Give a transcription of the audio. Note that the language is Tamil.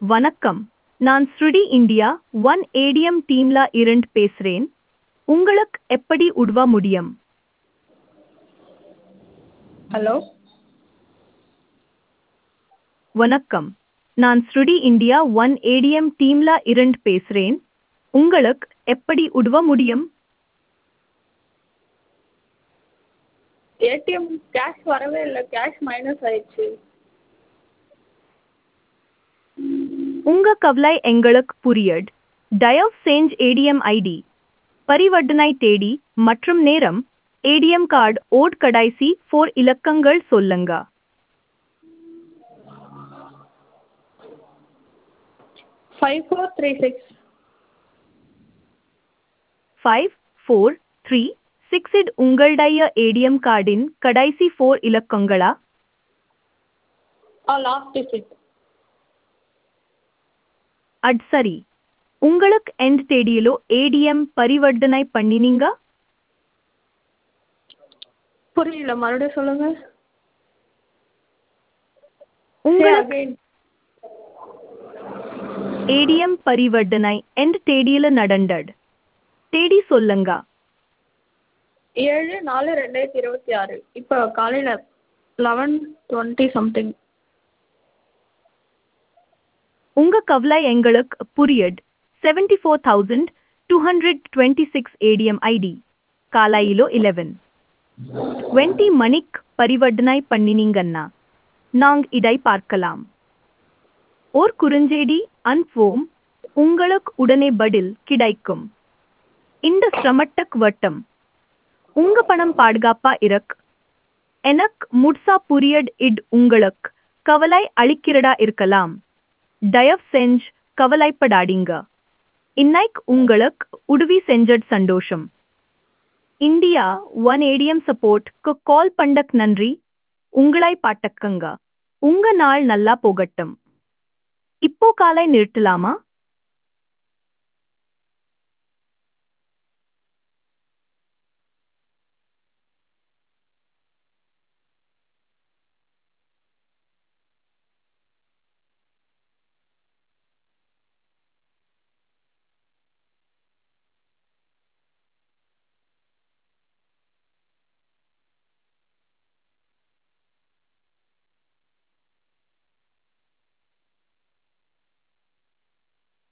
வணக்கம் நான் ஸ்ருடி இந்தியா ஒன் ஏடிஎம் டீம்ல இருந்து பேசுறேன் உங்களுக்கு எப்படி உதவ முடியும் ஹலோ வணக்கம் நான் ஸ்ருடி இந்தியா ஒன் ஏடிஎம் டீம்ல இருந்து பேசுறேன் உங்களுக்கு எப்படி உதவ முடியும் ஏடிஎம் கேஷ் வரவே இல்லை கேஷ் மைனஸ் ஆயிடுச்சு உங்க கவலை எங்களுக்கு புரியுது தயவு செஞ்சு ஏடிஎம் ஐடி பரிவர்த்தனை தேதி மற்றும் நேரம் ஏடிஎம் கார்டு ஓட் கடைசி ஃபோர் இலக்கங்கள் சொல்லுங்க five four three six five four three six it உங்களுடைய ஏடிஎம் கார்டின் கடைசி ஃபோர் இலக்கங்களா ஆ லாஸ்ட் டிஜிட் அட் சரி உங்களுக்கு எந்த தேதியிலோ ஏடிஎம் பரிவர்த்தனை பண்ணினீங்க புரியல மறுபடியும் சொல்லுங்க உங்களுக்கு அகைன் ஏடிஎம் பரிவர்த்தனை எந்த தேதியில நடந்தது தேதி சொல்லுங்க ஏழு நாலு ரெண்டாயிரத்தி இருபத்தி ஆறு இப்போ காலையில் லெவன் டுவெண்ட்டி சம்திங் உங்க கவலை எங்களுக்கு புரியுது seventy four thousand two hundred twenty six ATM ID காலையிலோ இலெவன் டுவெண்ட்டி மணிக்கு பரிவர்த்தனை பண்ணினீங்கன்னா நாங்க இதை பார்க்கலாம் ஓர் குறுஞ்செய்தி அனுப்புவோம் உங்களுக்கு உடனே பதில் கிடைக்கும் இந்த சிரமட்டக் வட்டம் உங்க பணம் பாதுகாப்பா இருக்கு எனக்கு முட்சா புரியட் இட் உங்களுக்கு கவலை அளிக்கிறதா இருக்கலாம் தயவு செஞ்சு கவலைப்படாதீங்க இன்னைக்கு உங்களுக்கு உதவி செஞ்சது சந்தோஷம் இந்தியா ஒன் ஏடிஎம் சப்போர்ட்க்கு கால் பண்ணக் நன்றி உங்களை பாட்டக்கங்க உங்க நாள் நல்லா போகட்டும் இப்போ காலை நிறுத்தலாமா